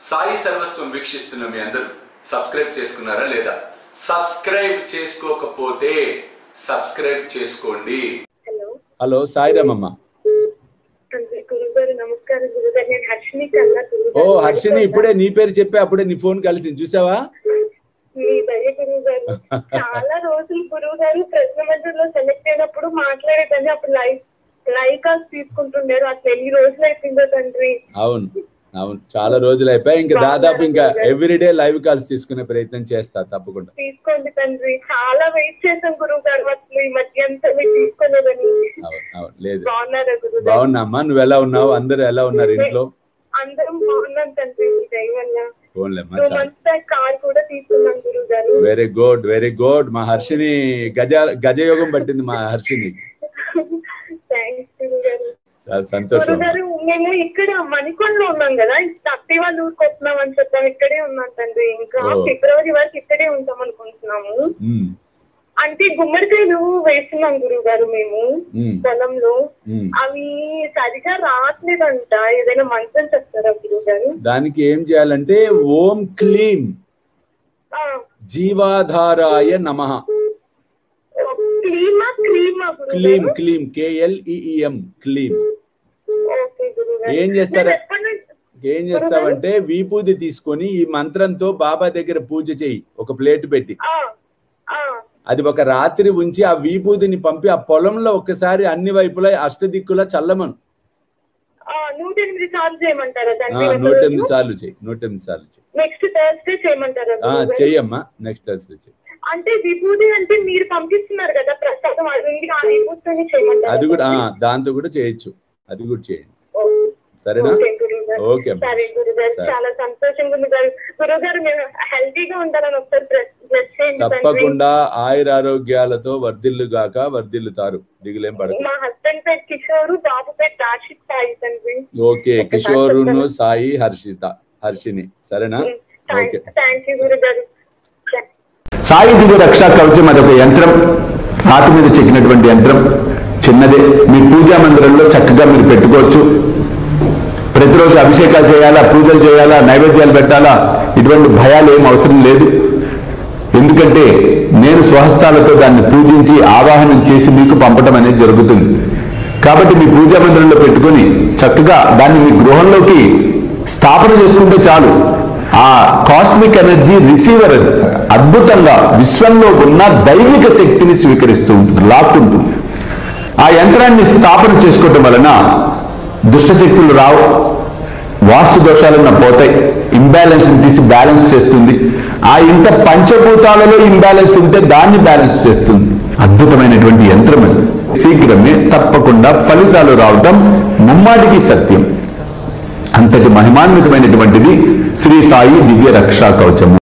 సాయి సర్వస్వం వీక్షిస్తున్న మీ అందరూ సబ్స్క్రైబ్ చేసుకున్నారా లేదా సబ్స్క్రైబ్ చేసుకోకపోతే సబ్స్క్రైబ్ చేసుకోండి హలో హలో సాయిరామమ్మ అంటే గురుగారు నమస్కారం గురుగారు నేను హర్షిని కన్నా ఓ హర్షిని ఇప్పుడే నీ పేరు చెప్పి అప్పుడే నీ ఫోన్ కలిసింది చూసావా మీ దయ గురువు గారు చాలా రోజులు గురువు గారు ప్రశ్న మండలిలో సెలెక్ట్ అయినప్పుడు మాట్లాడేదని అప్పుడు లైవ్ లైవ్ కాల్స్ తీసుకుంటున్నారు అసలు ఎన్ని రోజులు అయిపోయిందో తండ్రి అవును అవును చాలా రోజులు అయిపోయాయి ఇంకా దాదాపు ఇంకా ఎవ్రీడే లైవ్ కాల్స్ తీసుకునే ప్రయత్నం చేస్తా తప్పకుండా తీసుకోండి తండ్రి చాలా వెయిట్ చేశాం గురువు గారు అసలు ఈ మధ్య అంతా మీరు తీసుకోలేదని అవును అవును లేదు బాగున్నారా గురువు గారు బాగున్నామ్మా నువ్వు ఎలా ఉన్నావు అందరూ ఎలా ఉన్నారు ఇంట్లో అందరం బాగున్నాం తండ్రి మీ దయ వల్ల ఫోన్లేమ్మా టూ చాలా మంత్స్ బ్యాక్ కార్ కూడా తీసుకున్నాం గురువు గారు వెరీ గుడ్ వెరీ గుడ్ మా హర్షిని గజ గజయోగం పట్టింది మా హర్షిని థ్యాంక్స్ గురువు గారు చాలా సంతోషం గారు మేము ఇక్కడ మణికొండలో ఉన్నాం కదా అత్తి వాళ్ళ ఊరికి వస్తున్నాం అని చెప్పాము ఇక్కడే ఉన్నాం తండ్రి ఇంకా ఓ. ఫిబ్రవరి వరకు ఇక్కడే ఉంటాం అనుకుంటున్నాము ఉమ్, అంటే గుమ్మడికాయలు వేస్తున్నాం గురువు గారు మేము ఉమ్, పొలంలో ఉమ్. అవి సరిగా రావట్లేదంట ఏదైనా మంత్రం చెప్తారా గురువు గారు దానికి ఏం చేయాలంటే ఓం క్లీం జీవాధారాయ నమ క్లీమా క్లీమా క్లీం గురువు క్లీం కేఎల్ఈఎం క్లీం ఓకే గురువు గారు ఏం చేస్తారా? నేను ఎప్పటి నుంచి- ఏం చేస్తావంటే విభూది తీసుకొని ఈ మంత్రంతో బాబా దగ్గర పూజ చేయి ఒక ప్లేట్ పెట్టి ఆ, ఆ, అది ఒక రాత్రి ఉంచి ఆ విభూదిని పంపి ఆ పొలంలో ఒక్కసారి అన్ని వైపులా అష్టదిక్కులా చల్లమను ఆ, నూట ఎనిమిది సార్లు చేయమంటారా ఆ, తండ్రి నూట ఎనిమిది సార్లు చెయ్యి నూట ఎనిమిది సార్లు చెయ్యి నెక్స్ట్ థర్స్డే చేయమంటారా ఆ, గురువు గారు? చెయ్యమ్మా నెక్స్ట్ థర్స్డే చెయ్యి అంటే విభూది అంటే మీరు పంపిస్తున్నారు కదా ప్రసాదం అది ఆ విభూతిని చేయమంటారా అది కూడా ఆ, దాంతో కూడా చేయొచ్చు అది కూడా చేయండి ఓ, సరేనా ఓకే గురువు గారు. ఓకే అమ్మా. సరే గురువు గారు సరే. చాలా సంతోషంగా ఉంది గారు గురువు గారు మేము హెల్తీగా ఉండాలని ఒకసారి బ్లెస్ చేయండి తండ్రి. తప్పకుండా ఆయురారోగ్యాలతో వర్ధిల్లు గాక వర్ధిల్లుతారు దిగులేం పడదు మా హస్బెండ్ పేరు కిషోర్ బాబు పేరు దాషిత్ సాయి తండ్రి ఓకే కిషోరును సాయి హర్షిత హర్షిని సరేనా ఓకే థ్యాంక్ యూ గురువు గారు సాయి దివ్య రక్షా కవచం అదొక యంత్రం రాతి మీద చెక్కినటువంటి యంత్రం చిన్నదే మీ పూజా మందిరంలో చక్కగా మీరు పెట్టుకోవచ్చు ప్రతిరోజు అభిషేకాలు చేయాలా పూజలు చేయాలా నైవేద్యాలు పెట్టాలా ఇటువంటి భయాలు ఏం అవసరం లేదు ఎందుకంటే నేను స్వహస్తాలతో దాన్ని పూజించి ఆవాహనం చేసి మీకు పంపడం అనేది జరుగుతుంది కాబట్టి మీ పూజా మందిరంలో పెట్టుకొని చక్కగా దాన్ని మీ గృహంలోకి స్థాపన చేసుకుంటే చాలు ఆ కాస్మిక్ ఎనర్జీ రిసీవర్ అది అద్భుతంగా విశ్వంలో ఉన్న దైవిక శక్తిని స్వీకరిస్తూ ఉంటుంది లాక్కుంటుంది ఆ యంత్రాన్ని స్థాపన చేసుకోవటం వలన దుష్టశక్తులు రావు వాస్తు దోషాలన్న పోతాయి ఇంబ్యాలెన్స్ తీసి బ్యాలెన్స్ చేస్తుంది ఆ ఇంట పంచభూతాలలో ఇంబ్యాలెన్స్ ఉంటే దాన్ని బ్యాలెన్స్ చేస్తుంది అద్భుతమైనటువంటి యంత్రం అది శీఘ్రమే తప్పకుండా ఫలితాలు రావటం ముమ్మాటికి సత్యం అంతటి మహిమాన్వితమైనటువంటిది శ్రీ సాయి దివ్య రక్షా కవచము